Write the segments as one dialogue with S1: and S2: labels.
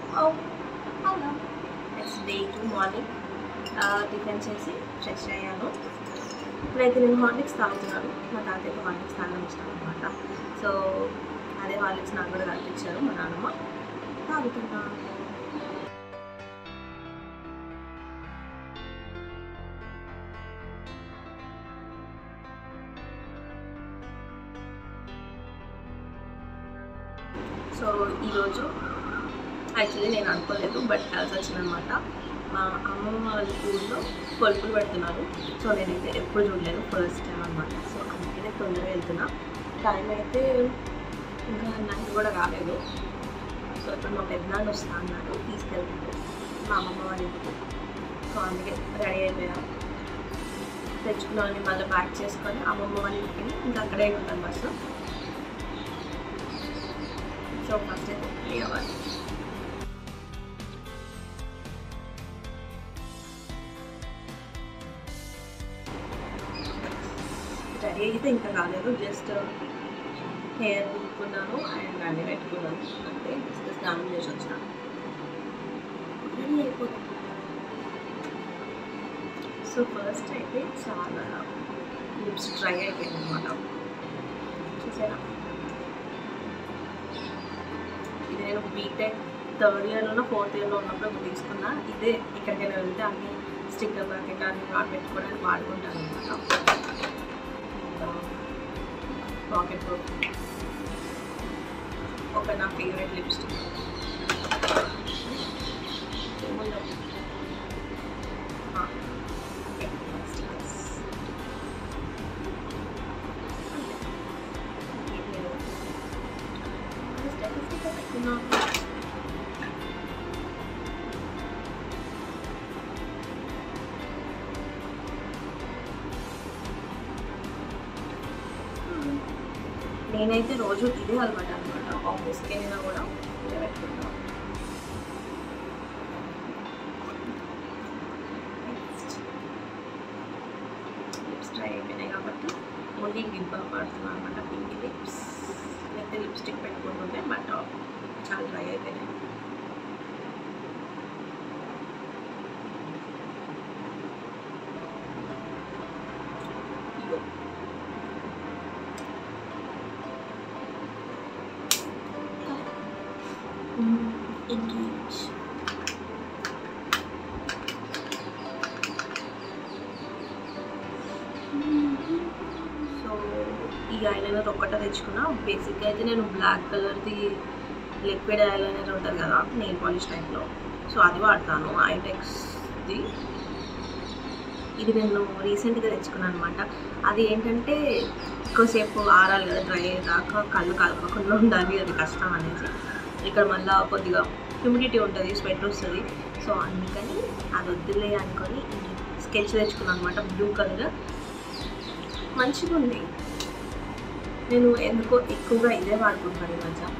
S1: అవునా next day to morning tiffin చేసి fresh అయ్యాను ఇప్పుడైతే నేను హార్లిక్స్ తాగుతున్నాను మా తాతయ్యకు హార్లిక్స్ తాగడం ఇష్టం అనమాట సో అదే హార్లిక్స్ నాకు కూడా కనిపించారు మా నాన్నమ్మ తాగుతున్నాను సో ఈరోజు యాక్చువల్లీ నేను అనుకోలేదు బట్ కలిసి వచ్చిందనమాట మా అమ్మమ్మ వాళ్ళ ఊళ్ళో కొలుపులు పెడుతున్నారు సో నేనైతే ఎప్పుడు చూడలేదు ఫస్ట్ టైం అనమాట సో అందుకనే తొందరగా వెళ్తున్నా టైం అయితే ఇంకా నైట్ కూడా రాలేదు సో ఇప్పుడు మా పెద్దనాన్న వస్తా అన్నారు తీసుకెళ్తాను మా అమ్మమ్మ వాళ్ళ ఇంటికి సో అందుకే రెడీ అయిపోయాను తెచ్చుకున్నాను మళ్ళీ ప్యాక్ చేసుకొని అమ్మమ్మ వాళ్ళ ఇంటికి ఇంకా అక్కడే ఉంటాను బస్సు సో ఫస్ట్ అయితే రెడీ అవ్వాలి రెడీ అయితే ఇంకా కాలేదు జస్ట్ హెయిర్ దుక్కున్నాను అండ్ అన్నీ పెట్టుకున్నాను అంటే జస్ట్ స్నానం చేసి వచ్చాను రెడీ అయిపోతాను సో ఫస్ట్ అయితే చాలా లిప్స్ డ్రై అయిపోయింది అనమాట చూసారా ఇది నేను బీటెక్ థర్డ్ ఇయర్లో ఫోర్త్ ఇయర్లో ఉన్నప్పుడు ఇప్పుడు తీసుకున్నా ఇదే ఎక్కడికైనా వెళ్తే అన్ని స్టిక్కర్ ప్యాకెట్ అన్ని వాడు పెట్టుకోవడానికి వాడుకుంటాను అనమాట పాకెట్ ఒక నా ఫేవరెట్ లిప్స్టిక్ నేనైతే రోజు ఇదే అలవాటు అనమాట ఆఫీస్కి వెళ్ళినా కూడా ఇదే పెట్టుకుంటాను లిప్స్ డ్రై అయిపోయినాయి కాబట్టి ఓన్లీ లిప్ బామ్ వాడుతున్నాను అనమాట పింక్ లిప్స్ లేకపోతే లిప్స్టిక్ పెట్టుకుంటుంటే బట్ చాలా డ్రై అయిపోయినాయి ఇగో engage. సో ఈ ఐలైనర్ ఒక్కటే తెచ్చుకున్నా బేసిక్గా అయితే నేను బ్లాక్ కలర్ది లిక్విడ్ ఐలైనర్ ఉంటుంది కదా నెయిల్ పాలిష్ టైప్లో సో అది వాడతాను ఐటెక్స్ది ఇది నేను రీసెంట్గా తెచ్చుకున్నాను అనమాట అది ఏంటంటే ఎక్కువసేపు ఆరాలి కదా డ్రై అయ్యేదాకా కళ్ళు కలపకుండా ఉండాలి అది కష్టం అనేసి ఇక్కడ మళ్ళీ కొద్దిగా హ్యూమిడిటీ ఉంటుంది స్వెట్ వస్తుంది సో అందుకని అది వద్దులే అనుకొని స్కెచ్ తెచ్చుకున్నాను అనమాట బ్లూ కలర్ మంచిగా ఉంది నేను ఎందుకో ఎక్కువగా ఇదే వాడుకుంటాను ఈ మధ్య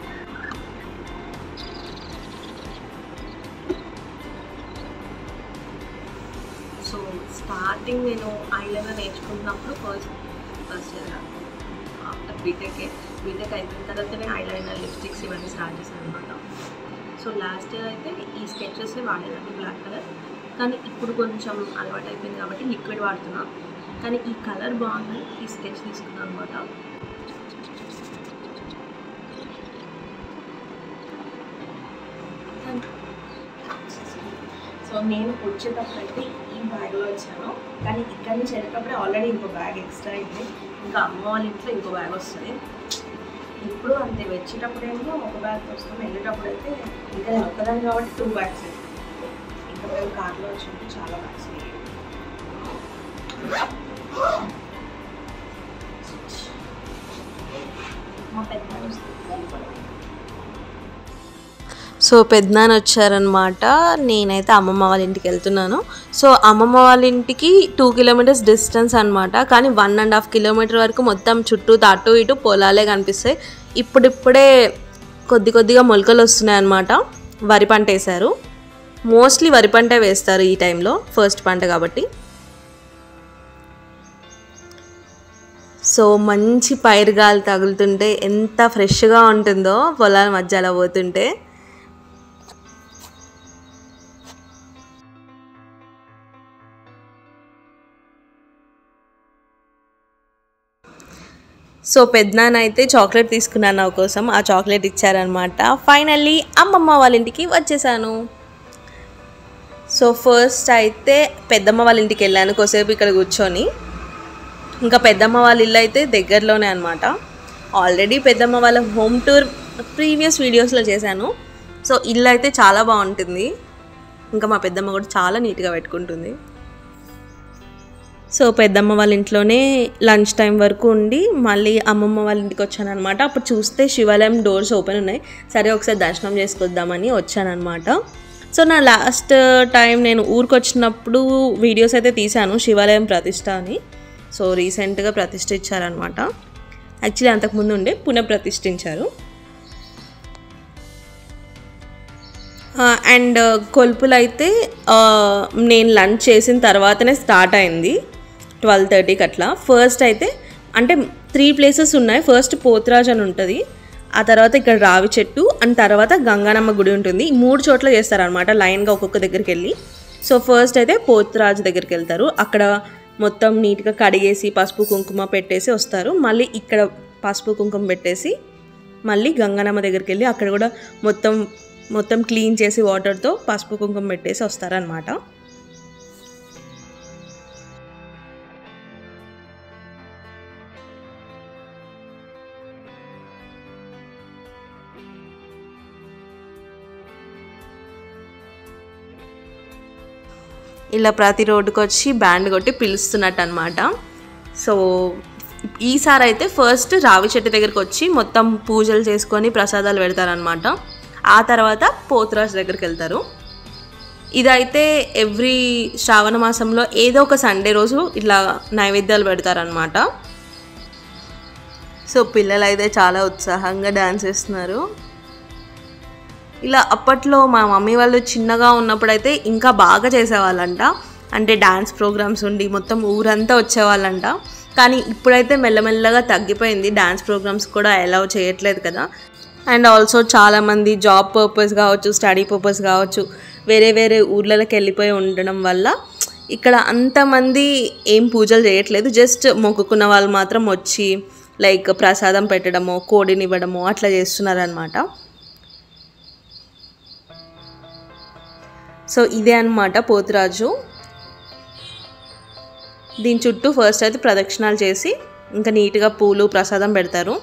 S1: సో స్టార్టింగ్ నేను ఐలైనర్ నేర్చుకున్నప్పుడు first first after BTech BTech అయిపోయిన తర్వాతనే ఐలైనర్ లిప్స్టిక్స్ ఇవన్నీ స్టార్ట్ చేశాను అనమాట సో లాస్ట్ ఇయర్ అయితే ఈ స్కెచెస్ వాడేదాన్ని బ్లాక్ కలర్ కానీ ఇప్పుడు కొంచెం అలవాటు అయిపోయింది కాబట్టి లిక్విడ్ వాడుతున్నా కానీ ఈ కలర్ బాగుంది ఈ స్కెచ్ తీసుకున్నాను అనమాట సో నేను వచ్చేటప్పుడు అయితే ఈ బ్యాగ్లో వచ్చాను కానీ ఇక్కడ నుంచి వెళ్ళేటప్పుడే ఆల్రెడీ ఇంకో బ్యాగ్ ఎక్స్ట్రా అయింది ఇంకా అమ్మ వాళ్ళ ఇంట్లో ఇంకో బ్యాగ్ వస్తుంది ఇప్పుడు అంతే వచ్చేటప్పుడేమో ఒక బ్యాగ్ వస్తాం వెళ్ళేటప్పుడు అయితే ఇంకా నేను ఒక్కదాన్ని కాబట్టి టూ బ్యాగ్స్ ఇంకా మేము కార్లో వచ్చినప్పుడు చాలా బ్యాగ్స్ మా పెద్ద వస్తుంది
S2: సో పెద్దనాన్న వచ్చారనమాట నేనైతే అమ్మమ్మ వాళ్ళ ఇంటికి వెళ్తున్నాను సో అమ్మమ్మ వాళ్ళ ఇంటికి టూ కిలోమీటర్స్ డిస్టెన్స్ అనమాట కానీ వన్ అండ్ హాఫ్ కిలోమీటర్ వరకు మొత్తం చుట్టూ అటు ఇటు పొలాలే కనిపిస్తాయి ఇప్పుడిప్పుడే కొద్ది కొద్దిగా మొలకలు వస్తున్నాయి అనమాట వరి పంట వేశారు మోస్ట్లీ వరి పంటే వేస్తారు ఈ టైంలో ఫస్ట్ పంట కాబట్టి సో మంచి పైరుగాలు తగులుతుంటే ఎంత ఫ్రెష్గా ఉంటుందో పొలాల మధ్య అలా పోతుంటే సో పెద్దనాన్న అయితే చాక్లెట్ తీసుకున్నాను నా కోసం ఆ చాక్లెట్ ఇచ్చారనమాట ఫైనల్లీ అమ్మమ్మ వాళ్ళ ఇంటికి వచ్చేసాను సో ఫస్ట్ అయితే పెద్దమ్మ వాళ్ళ ఇంటికి వెళ్ళాను కొద్దిసేపు ఇక్కడ కూర్చొని ఇంకా పెద్దమ్మ వాళ్ళ ఇల్లు అయితే దగ్గరలోనే అనమాట ఆల్రెడీ పెద్దమ్మ వాళ్ళ హోమ్ టూర్ ప్రీవియస్ వీడియోస్లో చేశాను సో ఇల్లు అయితే చాలా బాగుంటుంది ఇంకా మా పెద్దమ్మ కూడా చాలా నీట్గా పెట్టుకుంటుంది సో పెద్దమ్మ వాళ్ళ ఇంట్లోనే లంచ్ టైం వరకు ఉండి మళ్ళీ అమ్మమ్మ వాళ్ళ ఇంటికి వచ్చానమాట అప్పుడు చూస్తే శివాలయం డోర్స్ ఓపెన్ ఉన్నాయి సరే ఒకసారి దర్శనం చేసుకొద్దామని వచ్చానమాట సో నా లాస్ట్ టైం నేను ఊరికి వచ్చినప్పుడు వీడియోస్ అయితే తీశాను శివాలయం ప్రతిష్ట అని సో రీసెంట్గా ప్రతిష్ఠ ఇచ్చారనమాట యాక్చువల్లీ అంతకుముందు ఉండే పునః ప్రతిష్ఠించారు అండ్ కొలుపులు అయితే ఆ, నేను లంచ్ చేసిన తర్వాతనే స్టార్ట్ అయింది ట్వెల్వ్ థర్టీకి అట్లా ఫస్ట్ అయితే అంటే త్రీ ప్లేసెస్ ఉన్నాయి ఫస్ట్ పోత్రాజ్ అని ఉంటుంది ఆ తర్వాత ఇక్కడ రావి చెట్టు అండ్ తర్వాత గంగానమ్మ గుడి ఉంటుంది ఈ మూడు చోట్ల చేస్తారనమాట లైన్గా ఒక్కొక్క దగ్గరికి వెళ్ళి సో ఫస్ట్ అయితే పోత్రాజ్ దగ్గరికి వెళ్తారు అక్కడ మొత్తం నీట్గా కడిగేసి పసుపు కుంకుమ పెట్టేసి వస్తారు మళ్ళీ ఇక్కడ పసుపు కుంకుమ పెట్టేసి మళ్ళీ గంగనమ్మ దగ్గరికి వెళ్ళి అక్కడ కూడా మొత్తం మొత్తం క్లీన్ చేసి వాటర్తో పసుపు కుంకుమ పెట్టేసి వస్తారనమాట ఇలా ప్రతి రోడ్డుకి వచ్చి బ్యాండ్ కొట్టి పిలుస్తున్నట్టు అనమాట సో ఈసారి అయితే ఫస్ట్ రావి చెట్టు దగ్గరికి వచ్చి మొత్తం పూజలు చేసుకొని ప్రసాదాలు పెడతారనమాట ఆ తర్వాత పోతురాజు దగ్గరికి వెళ్తారు ఇదైతే ఎవ్రీ శ్రావణ మాసంలో ఏదో ఒక సండే రోజు ఇట్లా నైవేద్యాలు పెడతారనమాట సో పిల్లలు అయితే చాలా ఉత్సాహంగా డ్యాన్స్ చేస్తున్నారు ఇలా అప్పట్లో మా మమ్మీ వాళ్ళు చిన్నగా ఉన్నప్పుడైతే ఇంకా బాగా చేసేవాళ్ళంట అంటే డ్యాన్స్ ప్రోగ్రామ్స్ ఉండి మొత్తం ఊరంతా వచ్చేవాళ్ళంట కానీ ఇప్పుడైతే మెల్లమెల్లగా తగ్గిపోయింది డ్యాన్స్ ప్రోగ్రామ్స్ కూడా అలౌ చేయట్లేదు కదా అండ్ ఆల్సో చాలామంది జాబ్ పర్పస్ కావచ్చు స్టడీ పర్పస్ కావచ్చు వేరే వేరే ఊర్లలోకి వెళ్ళిపోయి ఉండడం వల్ల ఇక్కడ అంతమంది ఏం పూజలు చేయట్లేదు జస్ట్ మొక్కుకున్న వాళ్ళు మాత్రం వచ్చి లైక్ ప్రసాదం పెట్టడమో కోడిని ఇవ్వడమో అట్లా చేస్తున్నారనమాట సో ఇదే అన్నమాట పోతురాజు దీని చుట్టూ ఫస్ట్ అయితే ప్రదక్షిణాలు చేసి ఇంకా నీట్గా పూలు ప్రసాదం పెడతారు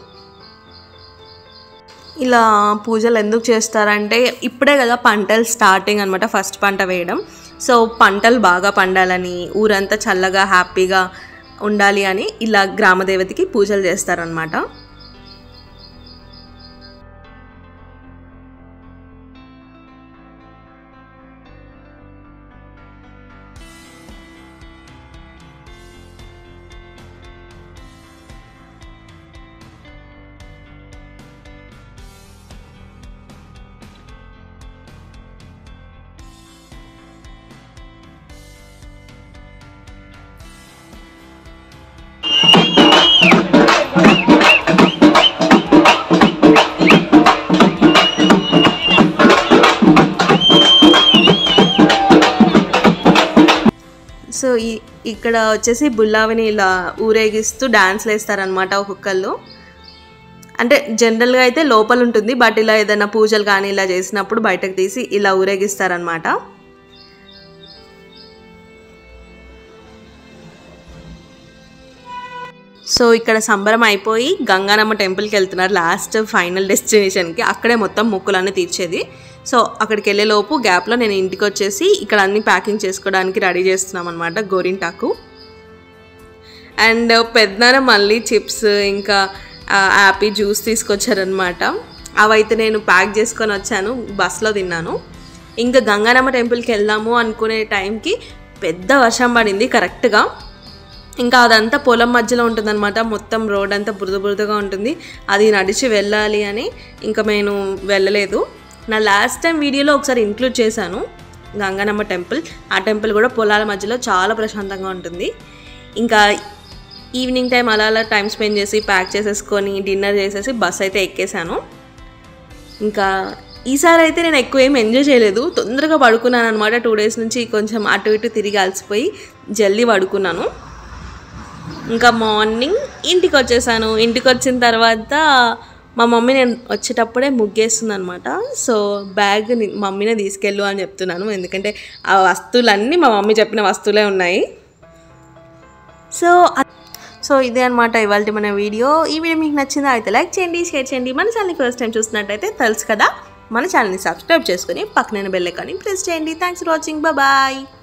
S2: ఇలా పూజలు ఎందుకు చేస్తారంటే ఇప్పుడే కదా పంటలు స్టార్టింగ్ అనమాట ఫస్ట్ పంట వేయడం సో పంటలు బాగా పండాలని ఊరంతా చల్లగా హ్యాపీగా ఉండాలి అని ఇలా గ్రామదేవతకి పూజలు చేస్తారనమాట సో ఈ ఇక్కడ వచ్చేసి బుల్లావిని ఇలా ఊరేగిస్తూ డ్యాన్స్లు వేస్తారనమాట ఒక్కొక్కళ్ళు అంటే జనరల్గా అయితే లోపల ఉంటుంది బట్ ఇలా ఏదైనా పూజలు కానీ ఇలా చేసినప్పుడు బయటకు తీసి ఇలా ఊరేగిస్తారనమాట సో ఇక్కడ సంబరం అయిపోయి గంగానమ్మ టెంపుల్కి వెళ్తున్నారు లాస్ట్ ఫైనల్ డెస్టినేషన్కి అక్కడే మొత్తం మొక్కులన్నీ తీర్చేది సో అక్కడికి వెళ్ళే లోపు గ్యాప్లో నేను ఇంటికి వచ్చేసి ఇక్కడ అన్ని ప్యాకింగ్ చేసుకోవడానికి రెడీ చేస్తున్నాం అనమాట గోరింటాకు అండ్ పెద్దనాన్న మళ్ళీ చిప్స్ ఇంకా యాపీ జ్యూస్ తీసుకొచ్చారనమాట అవైతే నేను ప్యాక్ చేసుకొని వచ్చాను బస్లో తిన్నాను ఇంకా గంగారమ్మ టెంపుల్కి వెళ్దాము అనుకునే టైంకి పెద్ద వర్షం పడింది కరెక్ట్గా ఇంకా అదంతా పొలం మధ్యలో ఉంటుందన్నమాట మొత్తం రోడ్ అంతా బురద బురదగా ఉంటుంది అది నడిచి వెళ్ళాలి అని ఇంకా నేను వెళ్ళలేదు నా లాస్ట్ టైం వీడియోలో ఒకసారి ఇంక్లూడ్ చేశాను గంగానమ్మ టెంపుల్ ఆ టెంపుల్ కూడా పొలాల మధ్యలో చాలా ప్రశాంతంగా ఉంటుంది ఇంకా ఈవినింగ్ టైం అలా అలా టైం స్పెండ్ చేసి ప్యాక్ చేసేసుకొని డిన్నర్ చేసేసి బస్ అయితే ఎక్కేసాను ఇంకా ఈసారి అయితే నేను ఎక్కువ ఏం ఎంజాయ్ చేయలేదు తొందరగా పడుకున్నాను అనమాట టూ డేస్ నుంచి కొంచెం అటు ఇటు తిరిగి అలసిపోయి జల్దీ పడుకున్నాను ఇంకా మార్నింగ్ ఇంటికి వచ్చేసాను ఇంటికి వచ్చిన తర్వాత మా మమ్మీ నేను వచ్చేటప్పుడే ముగ్గేస్తుంది అనమాట సో బ్యాగ్ ని- మమ్మీనే తీసుకెళ్ళు అని చెప్తున్నాను ఎందుకంటే ఆ వస్తువులన్నీ మా మమ్మీ చెప్పిన వస్తువులే ఉన్నాయి సో అ- సో ఇదే అనమాట ఇవాళ మన వీడియో ఈ వీడియో మీకు నచ్చిందా అయితే లైక్ చేయండి షేర్ చేయండి మన ఛానల్ని ఫస్ట్ టైం చూస్తున్నట్టయితే తెలుసు కదా మన ఛానల్ని సబ్స్క్రైబ్ చేసుకొని పక్కన బెల్ ఐకాన్ని ప్రెస్ చేయండి థ్యాంక్స్ ఫర్ వాచింగ్ బాయ్